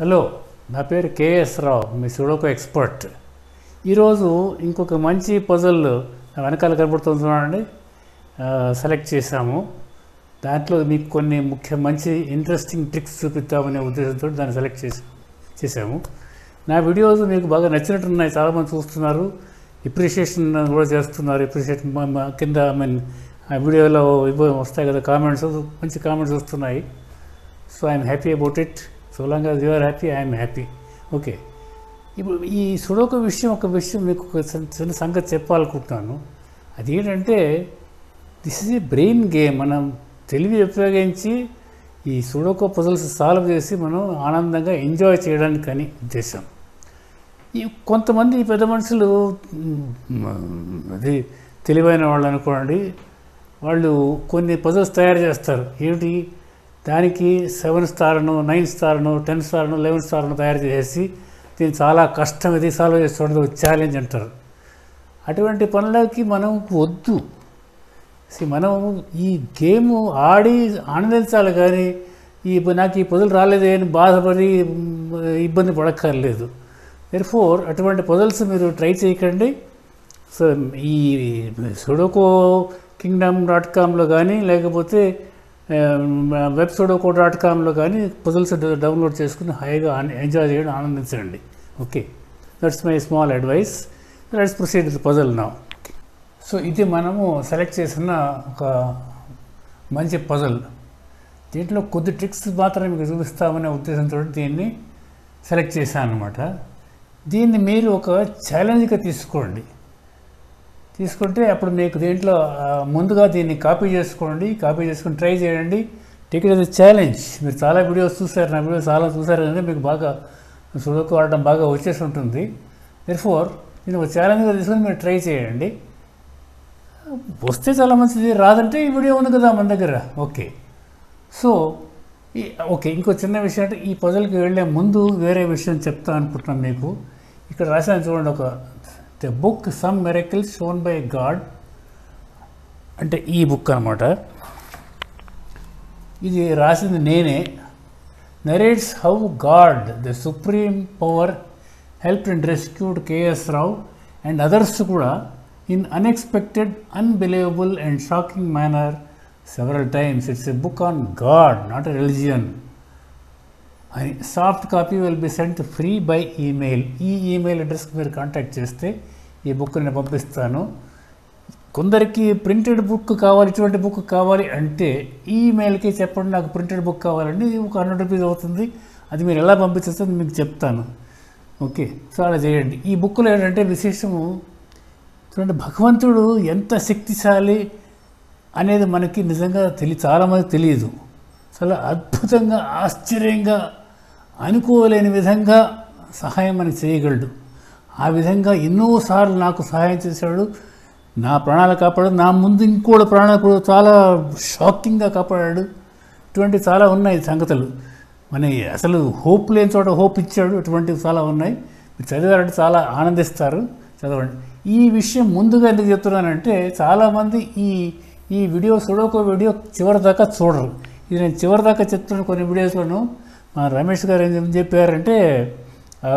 Hello నా పేరు KS Rao మీ సుడోకో ఎక్స్పర్ట్ ఈరోజు ఇంకొక మంచి పజల్ నా వెనకాల కనబడుతుంది చూడండి ఆ, సెలెక్ట్ చేశాము దాంట్లో మీకు కొన్ని ముఖ్య మంచి ఇంట్రెస్టింగ్ ట్రిక్స్ చూపిద్దామనే ఉద్దేశంతో దాన్ని సెలెక్ట్ చేసి చేశాము నా వీడియోస్ మీకు బాగా నచ్చినట్టున్నాయి చాలామంది చూస్తున్నారు ఎప్రిషియేషన్ కూడా చేస్తున్నారు ఎప్రిషియేట్ కింద ఐ మీన్ ఆ వీడియోలో ఇవ్వ వస్తాయి కదా కామెంట్స్ మంచి కామెంట్స్ వస్తున్నాయి so I'm happy about it so long as you're happy I'm happy okay ఇప్పుడు ఈ సుడోకు విషయం ఒక విషయం మీకు ఒక చిన్న చిన్న సంగతి చెప్పాలనుకుంటున్నాను అదేంటంటే this is a brain game మనం తెలివి ఉపయోగించి ఈ సుడోకో పజల్స్ సాల్వ్ చేసి మనం ఆనందంగా ఎంజాయ్ చేయడానికి అని ఉద్దేశం ఈ కొంతమంది పెద్ద మనుషులు మ్, అది తెలివైన వాళ్ళు అనుకోండి వాళ్ళు కొన్ని పజల్స్ తయారు చేస్తారు ఏమిటి దానికి సెవెన్ స్టార్ను నైన్ స్టార్ను టెన్ స్టార్ను లెవెన్ స్టార్ను తయారు చేసి దీన్ని చాలా కష్టం ఇది సాల్వ్ చేసి చూడదు ఛాలెంజ్ అంటారు అటువంటి పనులకి మనం వద్దు See, మనం ఈ గేమ్ ఆడి ఆనందించాలి కానీ ఈ నాకు ఈ పొదలు రాలేదే అని బాధపడి మ్, ఇబ్బంది పడక్కర్లేదు ఫోర్ అటువంటి పొదల్స్ మీరు ట్రై చేయకండి సో ఈ సుడోకో కింగ్డమ్ డాట్ కామ్లో కానీ లేకపోతే వెబ్ సుడోకో డాట్ కామ్లో కానీ పుజల్స్ డౌన్లోడ్ చేసుకుని హాయిగా ఎంజాయ్ చేయడం ఆనందించండి okay that's my small advice let's proceed with puzzle నా సో ఇది మనము సెలెక్ట్ చేసిన ఒక మంచి పజల్ దీంట్లో కొద్ది ట్రిక్స్ మాత్రమే మీకు చూపిస్తామనే ఉద్దేశంతో దీన్ని సెలెక్ట్ చేశాను అనమాట దీన్ని మీరు ఒక ఛాలెంజ్గా తీసుకోండి తీసుకుంటే అప్పుడు మీకు దీంట్లో ఆ, ముందుగా దీన్ని కాపీ చేసుకోండి కాపీ చేసుకుని ట్రై చేయండి టేక్ ఇట్ as ఛాలెంజ్ మీరు చాలా వీడియోస్ చూసారు నా వీడియోస్ చాలా చూసారు కనుక మీకు బాగా సుడోకు ఆడడం బాగా వచ్చేసి ఉంటుంది ఫోర్ నేను ఒక ఛాలెంజ్గా తీసుకొని మీరు ట్రై చేయండి వస్తే చాలా మంచిది రాదంటే ఈ వీడియో ఉంది కదా మన దగ్గర ఓకే సో ఈ ఓకే ఇంకో చిన్న విషయం అంటే ఈ పజల్కి వెళ్ళే ముందు వేరే విషయం చెప్తా అనుకుంటున్నాను మీకు ఇక్కడ రాశాను చూడండి ఒక the book some miracles shown by God అంటే ఈ బుక్ అనమాట ఇది రాసింది నేనే narrates how God the supreme power help and rescued KS Rao and others కూడా in unexpected unbelievable and shocking manner several times it's a book on God not a religion అని soft copy will be sent free by email ఈ email అడ్రస్కి మీరు contact చేస్తే ఈ book నేను పంపిస్తాను కొందరికి ప్రింటెడ్ బుక్ కావాలి ఇటువంటి బుక్ కావాలి అంటే ఈమెయిల్కి చెప్పండి నాకు ప్రింటెడ్ బుక్ కావాలండి ఇది ఒక హండ్రెడ్ రూపీస్ అవుతుంది అది మీరు ఎలా పంపించేస్తే మీకు చెప్తాను ఓకే సో అలా చేయండి ఈ బుక్లో ఏంటంటే విశేషము చూడండి భగవంతుడు ఎంత శక్తిశాలి అనేది మనకి నిజంగా తెలి చాలామంది తెలియదు చాలా అద్భుతంగా ఆశ్చర్యంగా అనుకోలేని విధంగా సహాయం మనకి చేయగలడు ఆ విధంగా ఎన్నోసార్లు నాకు సహాయం చేశాడు నా ప్రాణాలు కాపాడాడు నా ముందు ఇంకోటి ప్రాణాలు కూడా చాలా షాకింగ్గా కాపాడాడు ఇటువంటి చాలా ఉన్నాయి సంగతులు మన అసలు హోప్ లేని చోట హోప్ ఇచ్చాడు ఇటువంటివి చాలా ఉన్నాయి మీరు చదివారంటే చాలా ఆనందిస్తారు చదవండి ఈ విషయం ముందుగా ఎందుకు చెప్తున్నానంటే చాలామంది ఈ ఈ వీడియో సుడోకో వీడియో చివరి దాకా చూడరు ఇది నేను చివరి దాకా చెప్తున్న కొన్ని వీడియోస్లోను మా రమేష్ గారు ఏం చెప్పారంటే ఆ,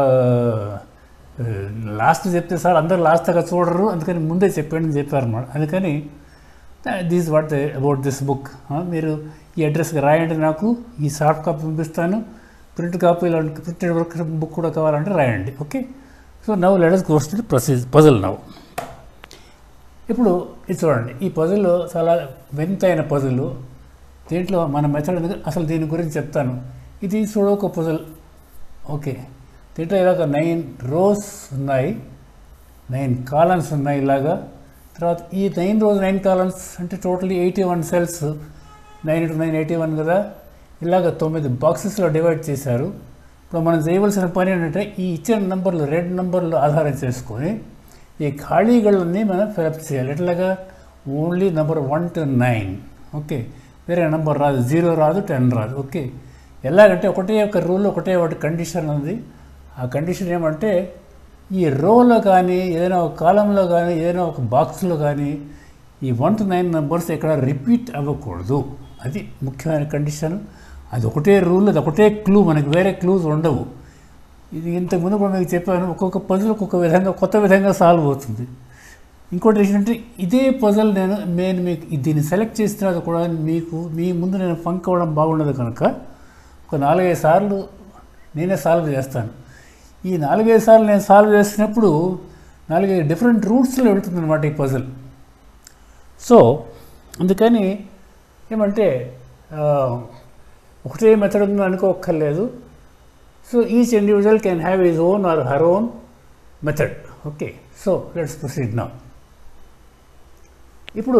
లాస్ట్ చెప్తే సార్ అందరు లాస్ట్ దాకా చూడరు అందుకని ముందే చెప్పండి అని చెప్పారు అన్నమాట అందుకని this what about this book మీరు ఈ అడ్రస్కి రాయండి నాకు ఈ సాఫ్ట్ కాపీ పంపిస్తాను ప్రింట్ కాపీ ఇలాంటి ప్రింటెడ్ వర్క్ బుక్ కూడా కావాలంటే రాయండి okay so now letters course proceeds puzzle now ఇప్పుడు ఇది చూడండి ఈ పజల్ చాలా వింతైన పజల్ దీంట్లో మన మెథడ్ ఎందుకు అసలు దీని గురించి చెప్తాను ఇది సుడోకో పజల్ ఓకే దీంట్లో ఇలాగ నైన్ రోస్ ఉన్నాయి నైన్ కాలమ్స్ ఉన్నాయి ఇలాగా తర్వాత ఈ నైన్ రోజ్ నైన్ కాలమ్స్ అంటే totally eighty one cells nine into nine eighty one కదా ఇలాగ తొమ్మిది బాక్సెస్లో డివైడ్ చేశారు ఇప్పుడు మనం చేయవలసిన పని ఏంటంటే ఈ ఇచ్చిన నంబర్లు రెడ్ నంబర్లు ఆధారం చేసుకొని ఈ ఖాళీಗಳన్నీ మనం ఫిలప్ చేయాలి ఎట్లాగా only number one to nine okay వేరే నెంబర్ రాదు జీరో రాదు టెన్ రాదు ఓకే ఎలాగంటే ఒకటే ఒక రూల్ ఒకటే ఒకటి కండిషన్ ఉంది ఆ కండిషన్ ఏమంటే ఈ రోలో కానీ ఏదైనా ఒక కాలంలో కానీ ఏదైనా ఒక బాక్స్లో కానీ ఈ వన్ టు నైన్ నెంబర్స్ ఇక్కడ రిపీట్ అవ్వకూడదు అది ముఖ్యమైన కండిషన్ అది ఒకటే రూల్ అది ఒకటే క్లూ మనకి వేరే క్లూస్ ఉండవు ఇది ఇంతకుముందు కూడా మీకు చెప్పాను ఒక్కొక్క పజిల్ ఒక్కొక్క విధంగా కొత్త విధంగా సాల్వ్ అవుతుంది ఇంకోటి ఏంటంటే ఇదే పజల్ నేను నేను మీకు దీన్ని సెలెక్ట్ చేసిన తర్వాత కూడా మీకు మీ ముందు నేను ఫంక్ అవ్వడం బాగుండదు కనుక ఒక నాలుగైదు సార్లు నేనే సాల్వ్ చేస్తాను ఈ నాలుగైదు సార్లు నేను సాల్వ్ చేసినప్పుడు నాలుగైదు డిఫరెంట్ రూట్స్లో వెళుతుంది అనమాట ఈ పజల్ సో అందుకని ఏమంటే ఆ, ఒకటే మెథడ్ ఉందని అనుకోక్కర్లేదు so each individual can have his own or her own method okay so let's proceed నా ఇప్పుడు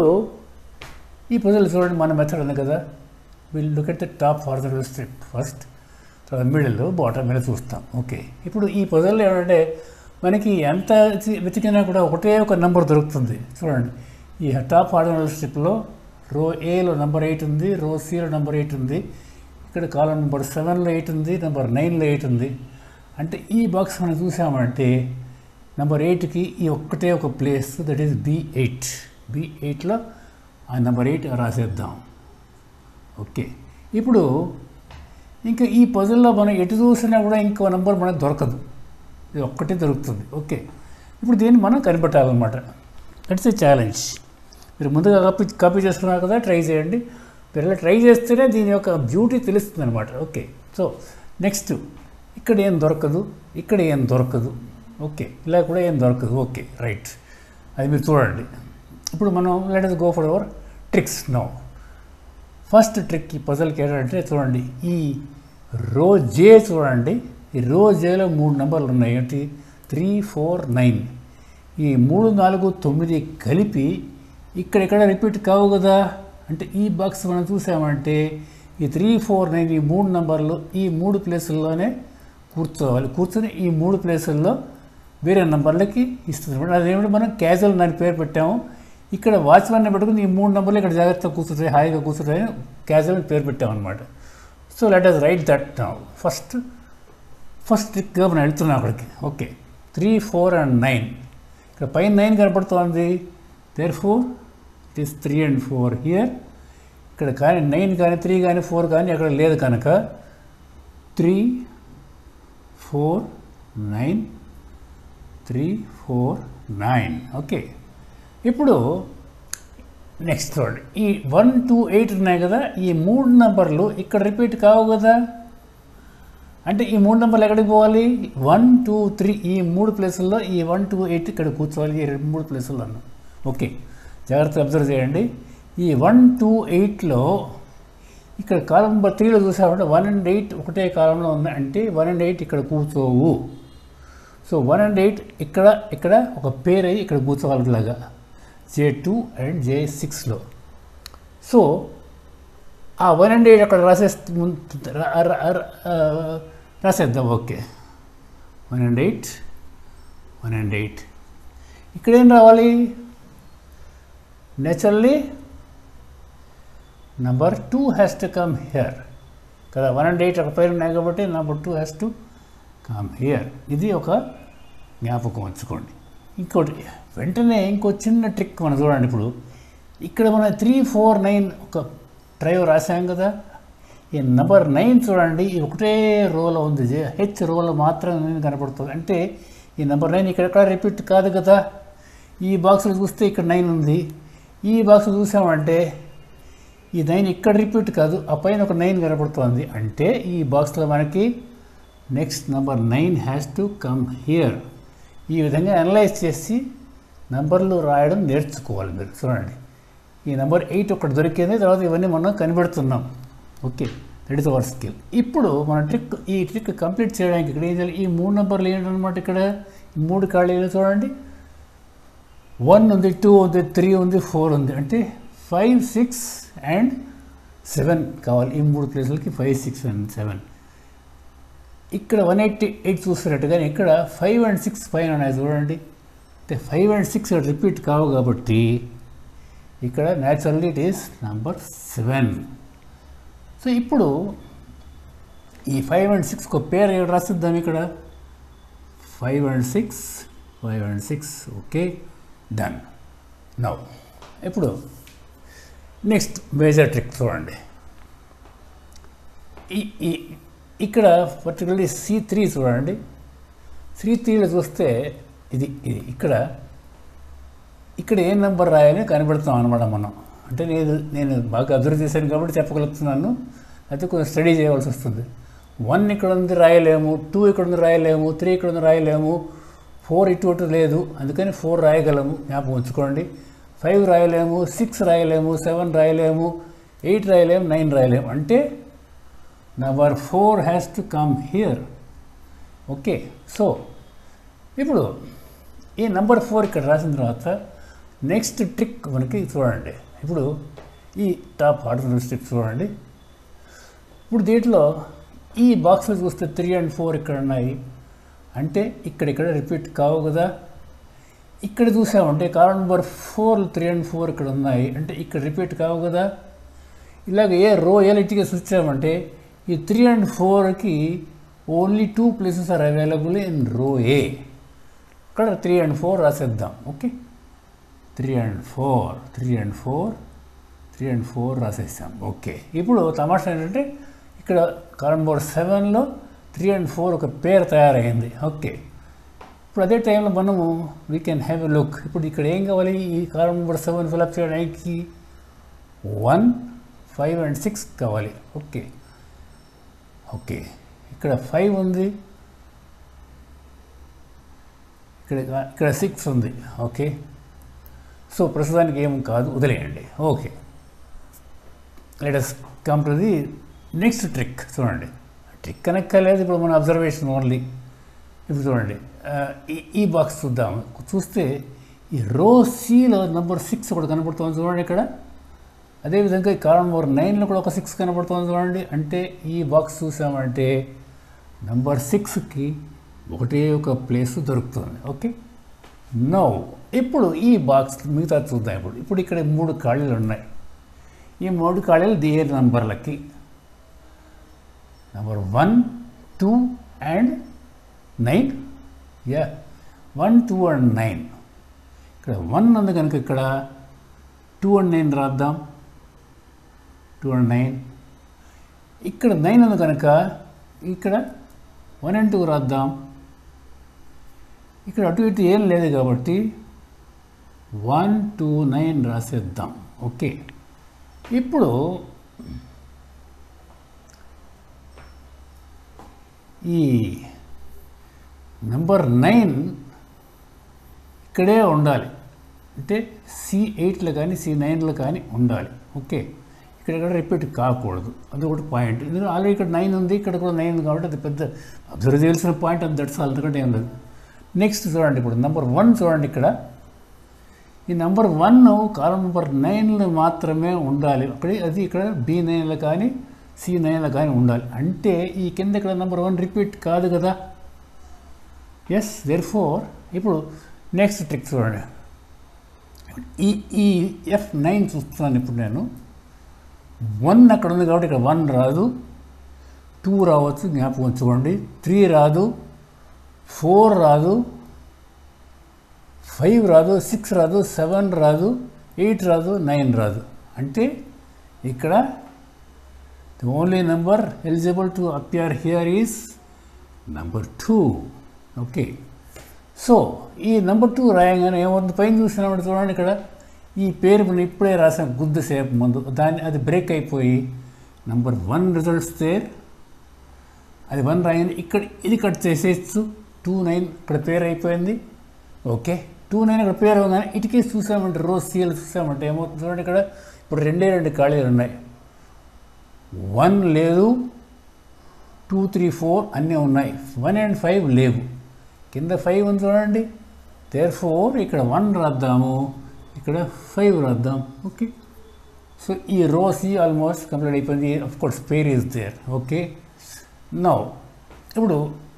ఈ పజల్ చూడండి మన మెథడ్ ఉంది కదా will look at the top farther strip first తర్వాత మిడిల్ బాటమ్ మీద చూస్తాం ఓకే ఇప్పుడు ఈ పజల్లో ఏమంటే మనకి ఎంత చి- వెతికినా కూడా ఒకటే ఒక నెంబర్ దొరుకుతుంది చూడండి ఈ టాప్ ఫార్దర్ స్ట్రిప్లో రో ఏలో నెంబర్ ఎయిట్ ఉంది రో సిలో నెంబర్ ఎయిట్ ఉంది ఇక్కడ కాలం నెంబర్ సెవెన్లో ఎయిట్ ఉంది నెంబర్ నైన్లో ఎయిట్ ఉంది అంటే ఈ బాక్స్ మనం చూసామంటే నెంబర్ ఎయిట్కి ఈ ఒక్కటే ఒక place that is B eight B ఎయిట్లో ఆ నెంబర్ ఎయిట్ రాసేద్దాం ఓకే ఇప్పుడు ఇంకా ఈ పజల్లో మనం ఎటు చూసినా కూడా ఇంకో నెంబర్ మనకు దొరకదు ఇది ఒక్కటే దొరుకుతుంది ఓకే ఇప్పుడు దీన్ని మనం కనిపెట్టాలన్నమాట ఇట్స్ ఏ ఛాలెంజ్ మీరు ముందుగా కాపీ కాపీ చేసుకున్నారు కదా ట్రై చేయండి మీరు ఇలా ట్రై చేస్తేనే దీని యొక్క బ్యూటీ తెలుస్తుంది అనమాట ఓకే సో నెక్స్ట్ ఇక్కడ ఏం దొరకదు ఇక్కడ ఏం దొరకదు ఓకే ఇలా కూడా ఏం దొరకదు ఓకే రైట్ అది మీరు చూడండి ఇప్పుడు మనం let us go for our tricks no first trick ఈ పజల్కి ఏంటంటే చూడండి ఈ రో జే చూడండి ఈ రో జేలో మూడు నెంబర్లు ఉన్నాయి ఏంటి త్రీ ఫోర్ నైన్ ఈ మూడు నాలుగు తొమ్మిది కలిపి ఇక్కడెక్కడ రిపీట్ కావు కదా అంటే ఈ బాక్స్ మనం చూసామంటే ఈ త్రీ ఫోర్ నైన్ ఈ మూడు నెంబర్లు ఈ మూడు ప్లేసుల్లోనే కూర్చోవాలి కూర్చొని ఈ మూడు ప్లేసుల్లో వేరే నెంబర్లకి ఇస్తుంది అనమాట అదేమిటి మనం క్యాజువల్ దాని పేరు పెట్టాము ఇక్కడ వాచ్మెన్ పెట్టుకుని ఈ మూడు నెంబర్లు ఇక్కడ జాగ్రత్తగా కూర్చుంటాయి హాయిగా కూర్చుంటాయి క్యాజువల్ పేరు పెట్టామన్నమాట so let us write that now first first ట్రిక్గా మనం వెళ్తున్నాం అక్కడికి okay three four and nine ఇక్కడ పైన నైన్ కనపడుతోంది therefore it is three and four here ఇక్కడ కానీ నైన్ కానీ త్రీ కానీ ఫోర్ కానీ అక్కడ లేదు కనుక three four nine three four nine okay ఇప్పుడు నెక్స్ట్ చూడండి ఈ వన్ టూ ఎయిట్ ఉన్నాయి కదా ఈ మూడు నెంబర్లు ఇక్కడ రిపీట్ కావు కదా అంటే ఈ మూడు నెంబర్లు ఎక్కడికి పోవాలి వన్ టూ త్రీ ఈ మూడు ప్లేసుల్లో ఈ వన్ టూ ఎయిట్ ఇక్కడ కూర్చోవాలి ఈ రెండు మూడు ప్లేసుల్లో అన్నాం ఓకే జాగ్రత్తగా అబ్జర్వ్ చేయండి ఈ వన్ టూ ఎయిట్లో ఇక్కడ కాలం నెంబర్ త్రీలో చూసామంటే వన్ అండ్ ఎయిట్ ఒకటే కాలంలో ఉంది అంటే వన్ అండ్ ఎయిట్ ఇక్కడ కూర్చోవు సో వన్ అండ్ ఎయిట్ ఇక్కడ ఇక్కడ ఒక పేరు అయ్యి ఇక్కడ కూర్చోవాలిలాగా జే టూ అండ్ జే సిక్స్లో సో ఆ వన్ అండ్ ఎయిట్ అక్కడ రాసేస్తే ముందు రా- రా- రా- ఆ, రాసేద్దాం okay one and eight one and eight ఇక్కడేం రావాలి naturally number two has to come here కదా వన్ అండ్ ఎయిట్ ఒక పేరు ఉన్నాయి కాబట్టి number two has to come here ఇది ఒక జ్ఞాపకం ఉంచుకోండి ఇంకోటి వెంటనే ఇంకో చిన్న ట్రిక్ మనం చూడండి ఇప్పుడు ఇక్కడ మన త్రీ ఫోర్ నైన్ ఒక డ్రైవ్ రాసాం కదా ఈ నెంబర్ నైన్ చూడండి ఈ ఒకటే రోలో ఉంది జే- హెచ్ రోలో మాత్రం నైన్ కనపడుతుంది అంటే ఈ నెంబర్ నైన్ ఇక్కడెక్కడ రిపీట్ కాదు కదా ఈ బాక్స్లో చూస్తే ఇక్కడ నైన్ ఉంది ఈ బాక్స్ చూసామంటే ఈ నైన్ ఇక్కడ రిపీట్ కాదు ఆ పైన ఒక నైన్ కనపడుతోంది అంటే ఈ బాక్స్లో మనకి next number nine has to come here ఈ విధంగా అనలైజ్ చేసి నంబర్లు రాయడం నేర్చుకోవాలి మీరు చూడండి ఈ నెంబర్ ఎయిట్ ఒకటి దొరికింది తర్వాత ఇవన్నీ మనం కనిపెడుతున్నాం okay that is our skill ఇప్పుడు మన ట్రిక్ ఈ ట్రిక్ కంప్లీట్ చేయడానికి ఇక్కడ ఏం చేయాలి ఈ మూడు నెంబర్లు ఏంటన్నమాట ఇక్కడ ఈ మూడు ఖాళీలు చూడండి వన్ ఉంది టూ ఉంది త్రీ ఉంది ఫోర్ ఉంది అంటే ఫైవ్ సిక్స్ అండ్ సెవెన్ కావాలి ఈ మూడు ప్లేసులకి ఫైవ్ సిక్స్ అండ్ సెవెన్ ఇక్కడ వన్ ఎయిటీ ఎయిట్ చూస్తున్నట్టు కానీ ఇక్కడ ఫైవ్ అండ్ సిక్స్ పైన ఉన్నాయి చూడండి అంటే ఫైవ్ అండ్ సిక్స్ రిపీట్ కావు కాబట్టి ఇక్కడ naturally it is number seven so ఇప్పుడు ఈ ఫైవ్ అండ్ సిక్స్ ఒక పేరు ఏడు రాసిద్దాం ఇక్కడ five and six five and six okay done now ఇప్పుడు నెక్స్ట్ మేజర్ ట్రిక్ చూడండి ఈ ఈ ఇక్కడ పర్టికులర్లీ సి త్రీ చూడండి సి త్రీలో చూస్తే ఇది ఇది ఇక్కడ ఇక్కడ ఏ నెంబర్ రాయాలి కనిపెడతాం అనమాట మనం అంటే నేను నేను బాగా అభివృద్ధి చేశాను కాబట్టి చెప్పగలుగుతున్నాను అయితే కొంచెం స్టడీ చేయవలసి వస్తుంది వన్ ఇక్కడ ఉంది రాయలేము టూ ఇక్కడ ఉంది రాయలేము త్రీ ఇక్కడ ఉంది రాయలేము ఫోర్ ఇటు అటు లేదు అందుకని ఫోర్ రాయగలము జ్ఞాపకం ఉంచుకోండి ఫైవ్ రాయలేము సిక్స్ రాయలేము సెవెన్ రాయలేము ఎయిట్ రాయలేము నైన్ రాయలేము అంటే number four has to come here okay so ఇప్పుడు ఈ నెంబర్ ఫోర్ ఇక్కడ రాసిన తర్వాత నెక్స్ట్ ట్రిక్ మనకి చూడండి ఇప్పుడు ఈ టాప్ ఆర్డర్ స్టెప్ చూడండి ఇప్పుడు దీంట్లో ఈ బాక్స్లో చూస్తే త్రీ అండ్ ఫోర్ ఇక్కడ ఉన్నాయి అంటే ఇక్కడిక్కడ రిపీట్ కావు కదా ఇక్కడ చూసామంటే కారణం number four three and four ఇక్కడ ఉన్నాయి అంటే ఇక్కడ రిపీట్ కావు కదా ఇలాగ ఏ రో ఎలిటీగా చూసామంటే ఈ త్రీ అండ్ ఫోర్కి only two places are available in row A ఇక్కడ త్రీ అండ్ ఫోర్ రాసేద్దాం okay three and four three and four three and four రాసేసాం ఓకే ఇప్పుడు తమాషా ఏంటంటే ఇక్కడ కాలం నెంబర్ సెవెన్లో త్రీ అండ్ ఫోర్ ఒక పేరు తయారైంది ఓకే ఇప్పుడు అదే టైంలో మనము we can have a look ఇప్పుడు ఇక్కడ ఏం కావాలి ఈ కాలం నెంబర్ సెవెన్ ఫిలప్ చేయడానికి వన్ ఫైవ్ అండ్ సిక్స్ కావాలి ఓకే ఓకే ఇక్కడ ఫైవ్ ఉంది ఇక్కడ ఇక్కడ సిక్స్ ఉంది ఓకే సో ప్రస్తుతానికి ఏం కాదు వదిలేయండి okay let us come to the next trick చూడండి ట్రిక్ అనక్కర్లేదు ఇప్పుడు మన అబ్జర్వేషన్ ఓన్లీ ఇప్పుడు చూడండి ఆ, ఈ ఈ బాక్స్ చూద్దాం చూస్తే ఈ రో సిలో నెంబర్ సిక్స్ ఒకటి కనబడుతుంది చూడండి ఇక్కడ అదేవిధంగా ఈ కాలం నెంబర్ నైన్లో కూడా ఒక సిక్స్ కనబడుతుంది చూడండి అంటే ఈ బాక్స్ చూసామంటే నెంబర్ సిక్స్కి ఒకటే ఒక ప్లేస్ దొరుకుతుంది ఓకే నో ఇప్పుడు ఈ బాక్స్ మిగతా చూద్దాం ఇప్పుడు ఇప్పుడు ఇక్కడ మూడు ఖాళీలు ఉన్నాయి ఈ మూడు ఖాళీలు దిగే నంబర్లకి number one two and nine yeah one two and nine ఇక్కడ వన్ ఉంది కనుక ఇక్కడ టూ అండ్ నైన్ రాద్దాం టూ అండ్ నైన్ ఇక్కడ నైన్ ఉంది కనుక ఇక్కడ వన్ అండ్ టూ రాద్దాం ఇక్కడ అటు ఇటు ఏం లేదు కాబట్టి వన్ టూ నైన్ రాసేద్దాం ఓకే ఇప్పుడు ఈ నెంబర్ నైన్ ఇక్కడే ఉండాలి అంటే సి ఎయిట్లో కానీ సి నైన్లో కానీ ఉండాలి ఓకే ఇక్కడ ఇక్కడ రిపీట్ కాకూడదు అది ఒకటి పాయింట్ ఎందుకంటే ఆల్రెడీ ఇక్కడ నైన్ ఉంది ఇక్కడ కూడా నైన్ ఉంది కాబట్టి అది పెద్ద అబ్జర్వ్ చేయాల్సిన పాయింట్ అది దట్స్ అంతకంటే ఏం లేదు నెక్స్ట్ చూడండి ఇప్పుడు నెంబర్ వన్ చూడండి ఇక్కడ ఈ నెంబర్ వన్ కాలం నెంబర్ నైన్లో మాత్రమే ఉండాలి అక్కడ అది ఇక్కడ బి నైన్లో కానీ సి నైన్లో కానీ ఉండాలి అంటే ఈ కింద ఇక్కడ నెంబర్ వన్ రిపీట్ కాదు కదా ఎస్ దేర్ ఫోర్ ఇప్పుడు నెక్స్ట్ ట్రిక్ చూడండి ఈ ఈ ఎఫ్ నైన్ చూస్తున్నాను ఇప్పుడు నేను వన్ అక్కడ ఉంది కాబట్టి ఇక్కడ వన్ రాదు టూ రావచ్చు జ్ఞాపకం ఉంచుకోండి త్రీ రాదు ఫోర్ రాదు ఫైవ్ రాదు సిక్స్ రాదు సెవెన్ రాదు ఎయిట్ రాదు నైన్ రాదు అంటే ఇక్కడ the only number eligible to appear here is number two okay so ఈ నెంబర్ టూ రాయగానే ఏమవుతుంది పైన చూసినప్పుడు చూడండి ఇక్కడ ఈ పేరు మనం ఇప్పుడే రాసాం గుద్దు సేపు ముందు దాన్ని అది బ్రేక్ అయిపోయి నెంబర్ వన్ రిజల్ట్స్ దేర్ అది వన్ రాయింది ఇక్కడ ఇది కట్ చేసేయచ్చు టూ నైన్ ఇక్కడ పేరు అయిపోయింది ఓకే టూ నైన్ ఇక్కడ పేరు అవగానే ఇటుకే చూసామంటే రోజ్ సీఎల్ చూసామంటే ఏమవుతుంది చూడండి ఇక్కడ ఇప్పుడు రెండే రెండు ఖాళీలు ఉన్నాయి వన్ లేదు టూ త్రీ ఫోర్ అన్నీ ఉన్నాయి వన్ అండ్ ఫైవ్ లేవు కింద ఫైవ్ ఉంది చూడండి దేర్ ఫోర్ ఇక్కడ వన్ రాద్దాము ఇక్కడ ఫైవ్ రాద్దాం ఓకే సో ఈ రోసి ఆల్మోస్ట్ కంప్లీట్ అయిపోయింది of course pair is there okay now ఇప్పుడు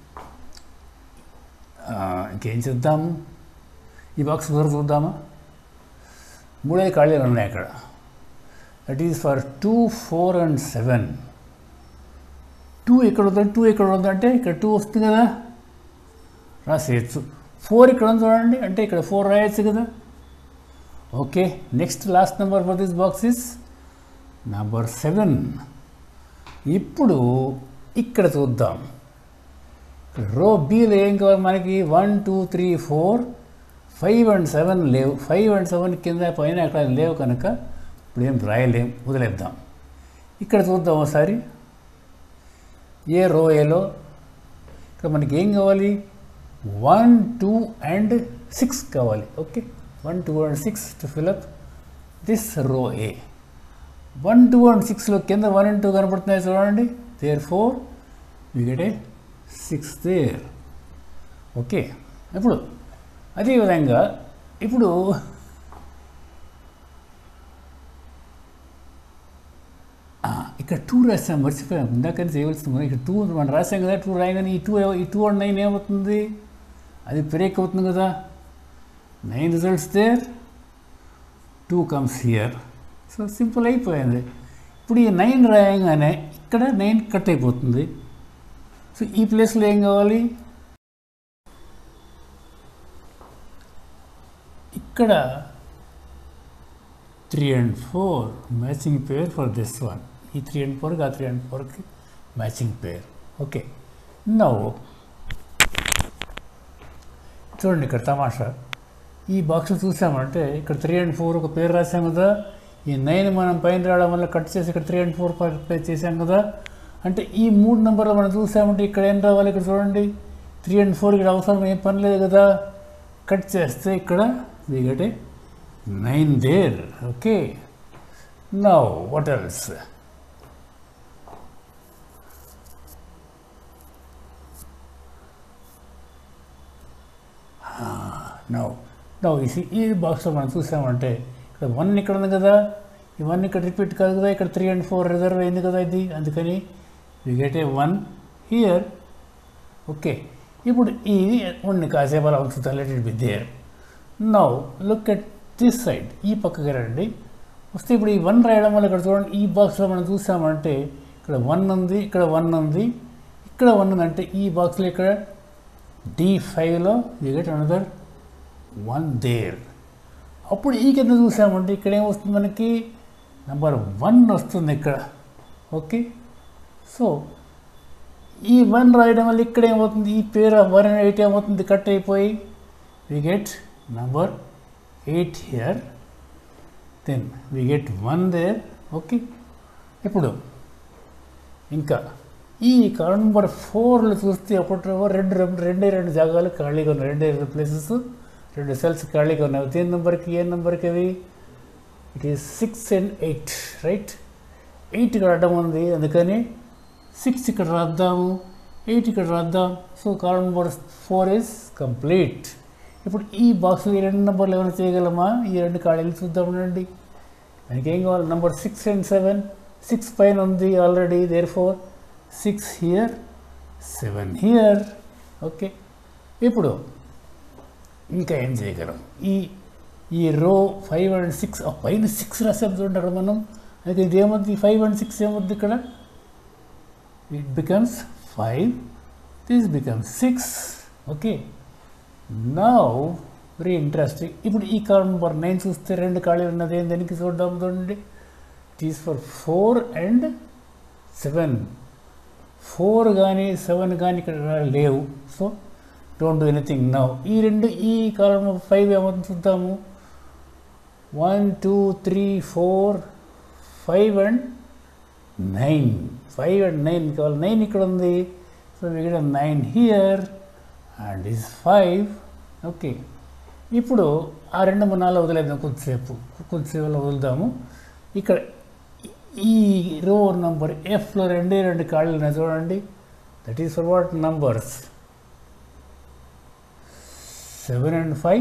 ఆ, ఇంకేం చేద్దాము ఈ బాక్స్ కూడా చూద్దామా మూడే ఖాళీలు ఉన్నాయి అక్కడ that is for two four and seven two ఇక్కడ ఉందంటే టూ ఇక్కడ ఉందంటే ఇక్కడ టూ వస్తుంది కదా రాసేయచ్చు ఫోర్ ఇక్కడ ఉంది చూడండి అంటే ఇక్కడ ఫోర్ రాయొచ్చు కదా okay next last number for this box is number seven ఇప్పుడు ఇక్కడ చూద్దాం రో బీలో ఏం కావాలి మనకి one two three four five and seven లేవు ఫైవ్ అండ్ సెవెన్ కింద పైన అక్కడ లేవు కనుక ఇప్పుడు ఏం రాయలేం వదిలేద్దాం ఇక్కడ చూద్దాం ఒకసారి ఏ రో ఏలో ఇక్కడ మనకి ఏం కావాలి వన్ టూ అండ్ సిక్స్ కావాలి okay one two and six to fill up this row A one two and సిక్స్లో కింద వన్ అండ్ టూ కనపడుతున్నాయి చూడండి there four we get six there okay ఇప్పుడు అదేవిధంగా ఇప్పుడు ఆ, ఇక్కడ టూ రాసాం మర్చిపోయాం ఇందాకని చేయవలసింది మనం ఇక్కడ టూ మనం రాసాం కదా టూ రాయగానే ఈ టూ ఈ టూ అండ్ నైన్ ఏమవుతుంది అది బ్రేక్ అవుతుంది కదా nine results there two comes here so simple అయిపోయింది ఇప్పుడు ఈ నైన్ రాయంగానే ఇక్కడ నైన్ కట్ అయిపోతుంది సో ఈ ప్లేస్లో ఏం కావాలి ఇక్కడ three and four matching pair for this one ఈ త్రీ అండ్ ఫోర్కి ఆ త్రీ అండ్ ఫోర్కి మ్యాచింగ్ పేర్ ఓకే నవ్వు చూడండి ఇక్కడ తమాషా ఈ బాక్స్ చూసామంటే ఇక్కడ త్రీ అండ్ ఫోర్ ఒక పేరు రాసాం కదా ఈ నైన్ మనం పైన రావడం వల్ల కట్ చేసి ఇక్కడ త్రీ అండ్ ఫోర్ పే చేసాం కదా అంటే ఈ మూడు నెంబర్లు మనం చూసామంటే ఇక్కడ ఏం రావాలి ఇక్కడ చూడండి త్రీ అండ్ ఫోర్ ఇక్కడ అవసరం ఏం పని లేదు కదా కట్ చేస్తే ఇక్కడ దిగటే nine there okay now what else now now ఈ ఈ బాక్స్లో మనం చూసామంటే ఇక్కడ వన్ ఇక్కడ ఉంది కదా ఈ వన్ ఇక్కడ రిపీట్ కాదు కదా ఇక్కడ త్రీ అండ్ ఫోర్ రిజర్వ్ అయింది కదా ఇది అందుకని we get a one here okay ఇప్పుడు ఈ వన్ని కాసేపు అలా ఉంచుతా let it be there now look at this side ఈ పక్కకి రండి వస్తే ఇప్పుడు ఈ వన్ రాయడం వల్ల ఇక్కడ చూడండి ఈ బాక్స్లో మనం చూసామంటే ఇక్కడ వన్ ఉంది ఇక్కడ వన్ ఉంది ఇక్కడ వన్ ఉందంటే ఈ బాక్స్లో ఇక్కడ డి ఫైవ్లో you get another one there అప్పుడు ఈ కింద చూసామంటే ఇక్కడ ఏం వస్తుంది మనకి నెంబర్ వన్ వస్తుంది ఇక్కడ ఓకే సో ఈ వన్ రాయడం వల్ల ఇక్కడ ఏమవుతుంది ఈ పేరు వన్ అండ్ ఎయిట్ ఏమవుతుంది కట్ అయిపోయి we get number eight here then we get one there okay ఇప్పుడు ఇంకా ఈ కాలం నెంబర్ ఫోర్లో చూస్తే అప్పట్లో రెండు రెండు రెండే రెండు జాగాలు ఖాళీగా ఉన్నాయి రెండే రెండు ప్లేసెస్ రెండు సెల్స్ ఖాళీగా ఉన్నాయి దేని నెంబర్కి ఏ నెంబర్కి అవి it is six and eight right eight ఇక్కడ అడ్డం ఉంది అందుకని సిక్స్ ఇక్కడ రాద్దాము ఎయిట్ ఇక్కడ రాద్దాం so column number four is complete ఇప్పుడు ఈ బాక్స్లో ఈ రెండు నెంబర్లు ఏమైనా చేయగలమా ఈ రెండు ఖాళీలు చూద్దాం రండి దానికి ఏం కావాలి number six and seven six పైన ఉంది already there four six here seven here okay ఇప్పుడు ఇంకా ఏం చేయగలం ఈ ఈ రో ఫైవ్ అండ్ సిక్స్ పైన సిక్స్ రాసాం చూడండి మనం అయితే ఇది ఏమవుతుంది ఫైవ్ అండ్ సిక్స్ ఏమవుతుంది ఇక్కడ it becomes five this becomes six okay now very interesting ఇప్పుడు ఈ కాలం నెంబర్ నైన్ చూస్తే రెండు ఖాళీ ఉన్నది ఏం దానికి చూద్దాం చూడండి it is for four and seven four కానీ సెవెన్ కానీ ఇక్కడ లేవు so don't do anything now ఈ రెండు ఈ కాలంలో ఫైవ్ ఏమవుతుంది చూద్దాము one two three four five and nine five and nine కావాలి నైన్ ఇక్కడ ఉంది సో ఇక్కడ nine here and is five okay ఇప్పుడు ఆ రెండు మూడు వదిలేద్దాం కొద్దిసేపు కొద్దిసేపు వదులుదాము ఇక్కడ ఈ రో నంబర్ ఎఫ్లో రెండే రెండు ఖాళీలు ఉన్నాయి చూడండి that is for what numbers seven and five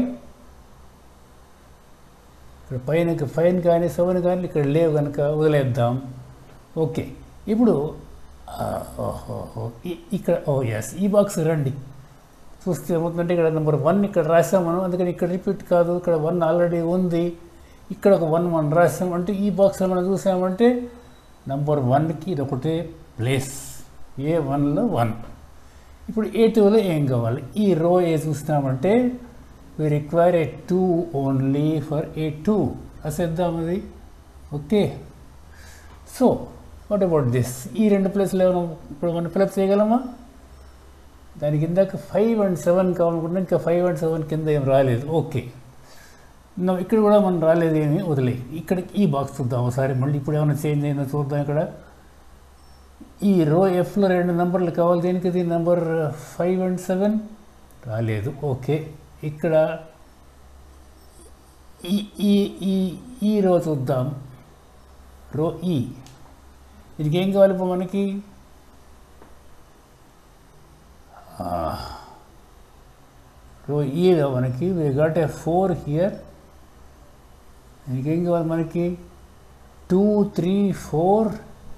ఇక్కడ పైన ఫైవ్ కానీ సెవెన్ కానీ ఇక్కడ లేవు కనుక వదిలేద్దాం ఓకే ఇప్పుడు ఆ, ఓహో ఈ- ఇక్కడ ఓ ఎస్ ఈ బాక్స్ రండి చూస్తే ఏమవుతుందంటే ఇక్కడ నెంబర్ వన్ ఇక్కడ రాసాం మనం అందుకని ఇక్కడ రిపీట్ కాదు ఇక్కడ వన్ ఆల్రెడీ ఉంది ఇక్కడ ఒక వన్ మనం రాసాం అంటే ఈ బాక్స్లో మనం చూసామంటే నంబర్ వన్కి ఇది ఒకటే ప్లేస్ ఏ వన్లో వన్ ఇప్పుడు ఏ టూలో ఏం కావాలి ఈ రో ఏ చూస్తామంటే we require a two only for a two రాసేద్దాం అది okay so what about this ఈ రెండు ప్లేస్లు ఏమైనా ఇప్పుడు మనం ఫిలప్ చేయగలమా దాని కిందకి ఫైవ్ అండ్ సెవెన్ కావాలనుకుంటున్నా ఇంకా ఫైవ్ అండ్ సెవెన్ కింద ఏం రాలేదు ఓకే నా ఇక్కడ కూడా మనం రాలేదు ఏమి వదిలే ఇక్కడ ఈ బాక్స్ చూద్దాం ఒకసారి మళ్ళీ ఇప్పుడు ఏమైనా చేంజ్ అయిందో చూద్దాం ఇక్కడ ఈ రో ఎఫ్లో రెండు నెంబర్లు కావాలి దేనికి ఇది నెంబర్ ఫైవ్ అండ్ సెవెన్ రాలేదు ఓకే ఇక్కడ ఈ ఈ ఈ ఈ రో చూద్దాం రో ఈ దీనికి ఏం కావాలి ఇప్పుడు మనకి రో ఈలో మనకి we got a four here దీనికి ఏం కావాలి మనకి టూ త్రీ ఫోర్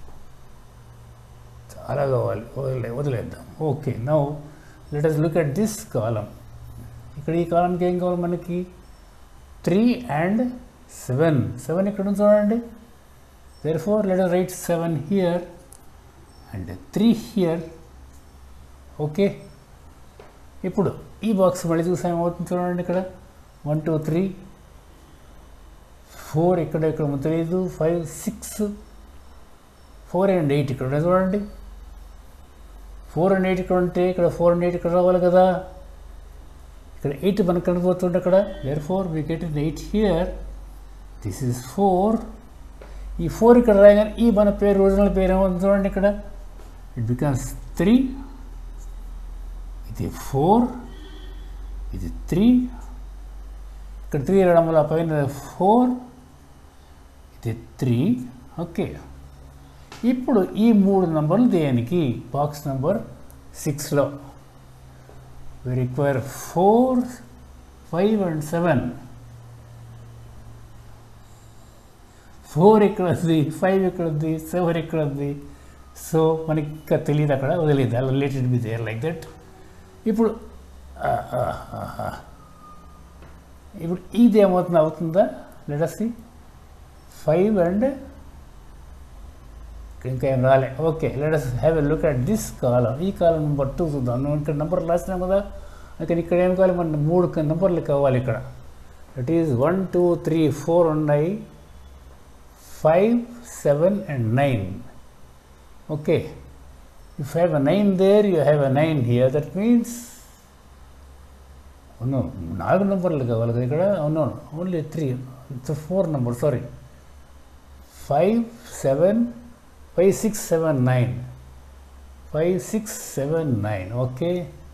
చాలా కావాలి వదిలే వదిలేద్దాం okay now let us look at this column ఇక్కడ ఈ కాలంకి ఏం కావాలి మనకి త్రీ అండ్ సెవెన్ సెవెన్ ఇక్కడ ఉంది చూడండి there four let us write seven here and three here okay ఇప్పుడు ఈ బాక్స్ మళ్ళీ చూసాం ఏమవుతుంది చూడండి ఇక్కడ వన్ టూ త్రీ ఫోర్ ఇక్కడ ఇక్కడ తెలియదు five six four and eight ఇక్కడ ఉన్నాయి చూడండి ఫోర్ అండ్ ఎయిట్ ఇక్కడ ఉంటే ఇక్కడ ఫోర్ అండ్ ఎయిట్ ఇక్కడ రావాలి కదా ఇక్కడ ఎయిట్ మనకు కనిపోతుంటే అక్కడ there four we get in eight here this is four ఈ ఫోర్ ఇక్కడ రాయగానే ఈ మన పేరు ఒరిజినల్ పేరు ఏమవుతుంది చూడండి ఇక్కడ ఇట్ బికమ్స్ త్రీ ఇది ఫోర్ ఇది త్రీ ఇక్కడ త్రీ రావడం వల్ల పైన ఫోర్ ఇది త్రీ ఓకే ఇప్పుడు ఈ మూడు నంబర్లు దేనికి బాక్స్ నెంబర్ సిక్స్లో we require four five and seven four ఇక్కడ ఉంది ఫైవ్ ఇక్కడ ఉంది సెవెన్ ఇక్కడ ఉంది సో మనకి ఇంకా తెలియదు అక్కడ వదిలేదు అలా let it be there like that ఇప్పుడు ఆ, ఆ, ఆ, ఆ. ఇప్పుడు ఇది ఏమవుతుంది అవుతుందా లెటస్ ఫైవ్ అండ్ ఇంకా ఏం రాలే okay let us have a look at this column ఈ కాలం నెంబర్ టూ చూద్దాం నువ్వు ఇక్కడ నెంబర్ రాసినాం కదా అందుకని ఇక్కడ ఏం కావాలి మన మూడు నెంబర్లు కావాలి ఇక్కడ it is one two three four ఉన్నాయి five seven and nine okay if have a nine there you have a nine here that means అవును నాలుగు నెంబర్లు కావాలి కదా ఇక్కడ అవును only three four number sorry five seven five six seven nine five six seven nine okay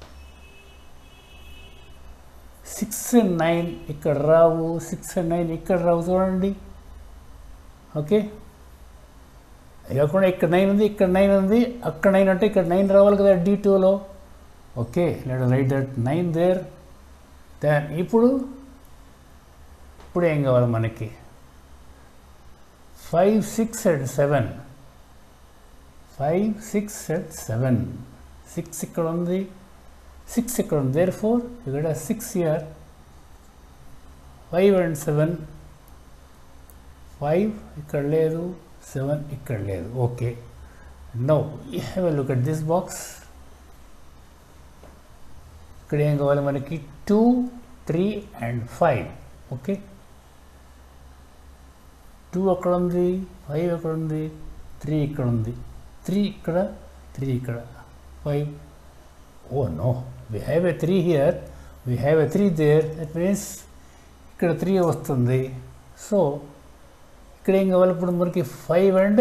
six and nine ఇక్కడ రావు six and nine ఇక్కడ రావు చూడండి ఓకే అది కాకుండా ఇక్కడ నైన్ ఉంది ఇక్కడ నైన్ ఉంది అక్కడ నైన్ అంటే ఇక్కడ నైన్ రావాలి కదా డి టూలో okay let write that nine there then ఇప్పుడు ఇప్పుడు ఏం కావాలి మనకి five six and seven five six and seven six ఇక్కడ ఉంది సిక్స్ ఇక్కడ ఉంది దేర్ ఫోర్ ఇక్కడ six here five and seven five ఇక్కడ లేదు సెవెన్ ఇక్కడ లేదు okay no you have a look at this box ఇక్కడ ఏం కావాలి మనకి two three and five okay two అక్కడ ఉంది ఫైవ్ అక్కడ ఉంది త్రీ ఇక్కడ ఉంది త్రీ ఇక్కడ త్రీ ఇక్కడ five oh no we have a three here we have a three there that means ఇక్కడ త్రీ వస్తుంది సో ఇక్కడ ఏం కావాలి ఇప్పుడు మనకి ఫైవ్ అండ్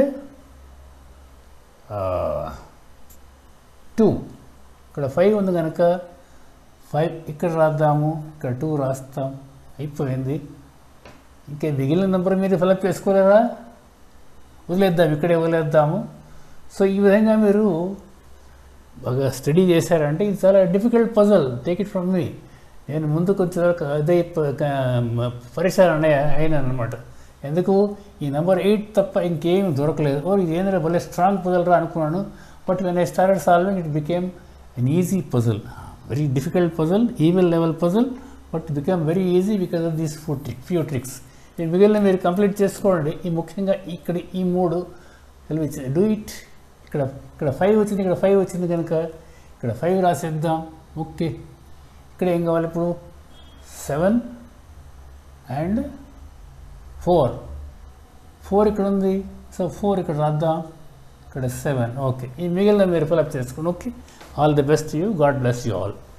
టూ ఇక్కడ ఫైవ్ ఉంది కనుక ఫైవ్ ఇక్కడ రాద్దాము ఇక్కడ టూ రాస్తాం అయిపోయింది ఇంకా మిగిలిన నెంబర్ మీరు ఫిలప్ చేసుకోలేరా వదిలేద్దాం ఇక్కడే వదిలేద్దాము సో ఈ విధంగా మీరు బాగా స్టడీ చేశారంటే ఇది చాలా difficult puzzle take it from me నేను ముందు కొంచెం వరకు అదే పరిసరాన్ని అయినాను అనమాట ఎందుకు ఈ నెంబర్ ఎయిట్ తప్ప ఇంకేం దొరకలేదు ఓ ఇది ఏంటంటే భలే స్ట్రాంగ్ పజల్ రా అనుకున్నాను but when I started solving it became an easy puzzle very difficult puzzle evil level puzzle but become very easy because of these few trick few tricks ఈ మిగిలిన మీరు కంప్లీట్ చేసుకోండి ఈ ముఖ్యంగా ఇక్కడ ఈ మూడు తెలివి డూ ఇట్ ఇక్కడ ఇక్కడ ఫైవ్ వచ్చింది ఇక్కడ ఫైవ్ వచ్చింది కనుక ఇక్కడ ఫైవ్ రాసేద్దాం ఓకే ఇక్కడ ఏం కావాలి ఇప్పుడు సెవెన్ అండ్ ఫోర్ ఫోర్ ఇక్కడ ఉంది సో ఫోర్ ఇక్కడ రాద్దాం ఇక్కడ సెవెన్ ఓకే ఈ మిగిలిన మీరు ఫిలప్ చేసుకోండి okay all the best you God bless you all